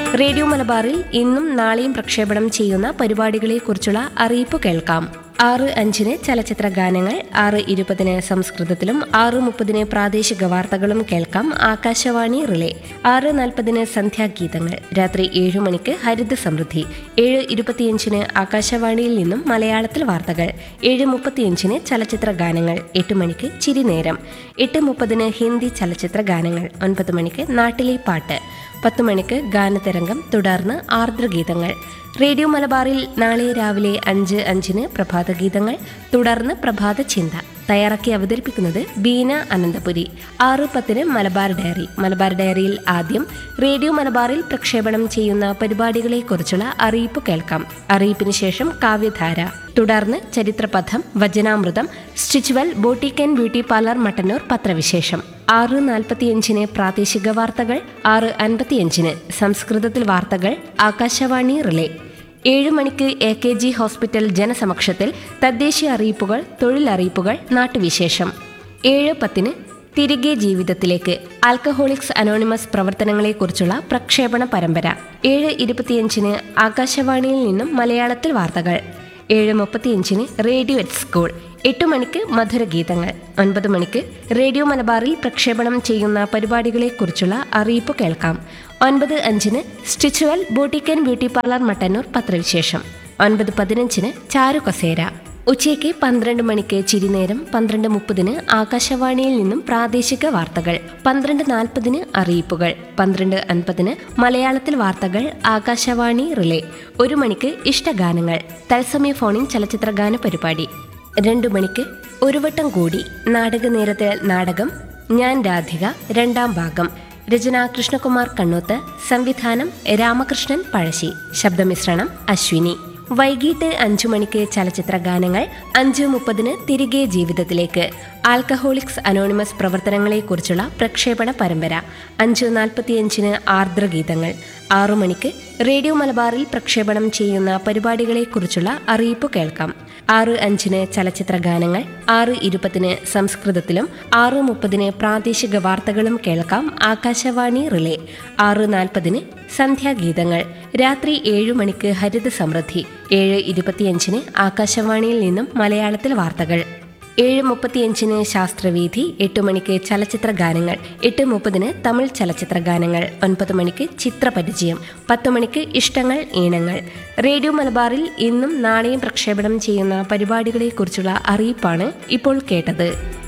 radio മലബാറിൽ ഇന്നും നാളെയും പ്രക്ഷേപണം ചെയ്യുന്ന പരിപാടികളെക്കുറിച്ചുള്ള അറിയിപ്പ് കേൾക്കാം ആറ് അഞ്ചിന് ചലച്ചിത്ര ഗാനങ്ങൾ ആറ് ഇരുപതിന് സംസ്കൃതത്തിലും ആറ് മുപ്പതിന് പ്രാദേശിക വാർത്തകളും കേൾക്കാം ആകാശവാണി റിലേ ആറ് നാൽപ്പതിന് സന്ധ്യാഗീതങ്ങൾ രാത്രി ഏഴ് മണിക്ക് ഹരിത സമൃദ്ധി ഏഴ് ഇരുപത്തിയഞ്ചിന് ആകാശവാണിയിൽ നിന്നും മലയാളത്തിൽ വാർത്തകൾ ഏഴ് മുപ്പത്തിയഞ്ചിന് ചലച്ചിത്ര ഗാനങ്ങൾ എട്ട് മണിക്ക് ചിരിനേരം എട്ട് മുപ്പതിന് ഹിന്ദി ചലച്ചിത്ര ഗാനങ്ങൾ ഒൻപത് മണിക്ക് നാട്ടിലെ പാട്ട് പത്ത് മണിക്ക് ഗാനതരംഗം തുടർന്ന് ആർദ്രഗീതങ്ങൾ റേഡിയോ മലബാറിൽ നാളെ രാവിലെ അഞ്ച് അഞ്ചിന് പ്രഭാതഗീതങ്ങൾ തുടർന്ന് പ്രഭാത ചിന്ത തയ്യാറാക്കി അവതരിപ്പിക്കുന്നത് ബീന അനന്തപുരി ആറ് പത്തിന് മലബാർ ഡയറി മലബാർ ഡയറിയിൽ ആദ്യം റേഡിയോ മലബാറിൽ പ്രക്ഷേപണം ചെയ്യുന്ന പരിപാടികളെക്കുറിച്ചുള്ള അറിയിപ്പ് കേൾക്കാം അറിയിപ്പിന് ശേഷം കാവ്യധാര തുടർന്ന് ചരിത്രപഥം വചനാമൃതം Stitchual boutique and beauty parlour Mattannur പത്രവിശേഷം ആറ് നാൽപ്പത്തിയഞ്ചിന് പ്രാദേശിക വാർത്തകൾ ആറ് അൻപത്തിയഞ്ചിന് സംസ്കൃതത്തിൽ വാർത്തകൾ ആകാശവാണി റിലേ ഏഴ് മണിക്ക് എ കെ ജി ഹോസ്പിറ്റൽ ജനസമക്ഷത്തിൽ തദ്ദേശീയ അറിയിപ്പുകൾ തൊഴിലറിയിപ്പുകൾ നാട്ടുവിശേഷം ഏഴ് പത്തിന് തിരികെ ജീവിതത്തിലേക്ക് ആൽക്കഹോളിക്സ് അനോണിമസ് പ്രവർത്തനങ്ങളെക്കുറിച്ചുള്ള പ്രക്ഷേപണ പരമ്പര ഏഴ് ഇരുപത്തിയഞ്ചിന് ആകാശവാണിയിൽ നിന്നും മലയാളത്തിൽ വാർത്തകൾ ഏഴ് മുപ്പത്തിയഞ്ചിന് റേഡിയോ എറ്റ് സ്കൂൾ എട്ട് മണിക്ക് മധുരഗീതങ്ങൾ ഒൻപത് മണിക്ക് റേഡിയോ മലബാറിൽ പ്രക്ഷേപണം ചെയ്യുന്ന പരിപാടികളെക്കുറിച്ചുള്ള അറിയിപ്പ് കേൾക്കാം ഒൻപത് അഞ്ചിന് Stitchual boutique and beauty parlour Mattannur പത്രവിശേഷം ഒൻപത് പതിനഞ്ചിന് ചാരു കസേര ഉച്ചയ്ക്ക് പന്ത്രണ്ട് മണിക്ക് ചിരിനേരം പന്ത്രണ്ട് മുപ്പതിന് ആകാശവാണിയിൽ നിന്നും പ്രാദേശിക വാർത്തകൾ പന്ത്രണ്ട് നാൽപ്പതിന് അറിയിപ്പുകൾ പന്ത്രണ്ട് അൻപതിന് മലയാളത്തിൽ വാർത്തകൾ ആകാശവാണി റിലേ ഒരു മണിക്ക് ഇഷ്ടഗാനങ്ങൾ തത്സമയ ഫോണിൻ ചലച്ചിത്ര ഗാന പരിപാടി രണ്ടു മണിക്ക് ഒരു വട്ടം കൂടി നാടക നേരത്തെ നാടകം ഞാൻ രാധിക രണ്ടാം ഭാഗം രചന കൃഷ്ണകുമാർ കണ്ണൂത്ത് സംവിധാനം രാമകൃഷ്ണൻ പഴശ്ശി ശബ്ദമിശ്രണം അശ്വിനി വൈകിട്ട് അഞ്ചു മണിക്ക് ചലച്ചിത്ര ഗാനങ്ങൾ അഞ്ച് മുപ്പതിന് തിരികെ ജീവിതത്തിലേക്ക് ആൽക്കഹോളിക്സ് അനോണിമസ് പ്രവർത്തനങ്ങളെക്കുറിച്ചുള്ള പ്രക്ഷേപണ പരമ്പര അഞ്ച് നാൽപ്പത്തിയഞ്ചിന് ആർദ്രഗീതങ്ങൾ ആറു മണിക്ക് റേഡിയോ മലബാറിൽ പ്രക്ഷേപണം ചെയ്യുന്ന പരിപാടികളെക്കുറിച്ചുള്ള അറിയിപ്പ് കേൾക്കാം ആറ് അഞ്ചിന് ചലച്ചിത്ര ഗാനങ്ങൾ ആറ് ഇരുപതിന് സംസ്കൃതത്തിലും ആറ് മുപ്പതിന് പ്രാദേശിക വാർത്തകളും കേൾക്കാം ആകാശവാണി റിലേ ആറ് നാൽപ്പതിന് സന്ധ്യാഗീതങ്ങൾ രാത്രി ഏഴു മണിക്ക് ഹരിത സമൃദ്ധി ഏഴ് ഇരുപത്തിയഞ്ചിന് ആകാശവാണിയിൽ നിന്നും മലയാളത്തിൽ വാർത്തകൾ ഏഴ് മുപ്പത്തിയഞ്ചിന് ശാസ്ത്രവീഥി എട്ട് മണിക്ക് ചലച്ചിത്ര ഗാനങ്ങൾ എട്ട് മുപ്പതിന് തമിഴ് ചലച്ചിത്ര ഗാനങ്ങൾ ഒൻപത് മണിക്ക് ചിത്രപരിചയം പത്ത് മണിക്ക് ഇഷ്ടങ്ങൾ ഈണങ്ങൾ റേഡിയോ മലബാറിൽ ഇന്നും നാളെയും പ്രക്ഷേപണം ചെയ്യുന്ന പരിപാടികളെക്കുറിച്ചുള്ള അറിയിപ്പാണ് ഇപ്പോൾ കേട്ടത്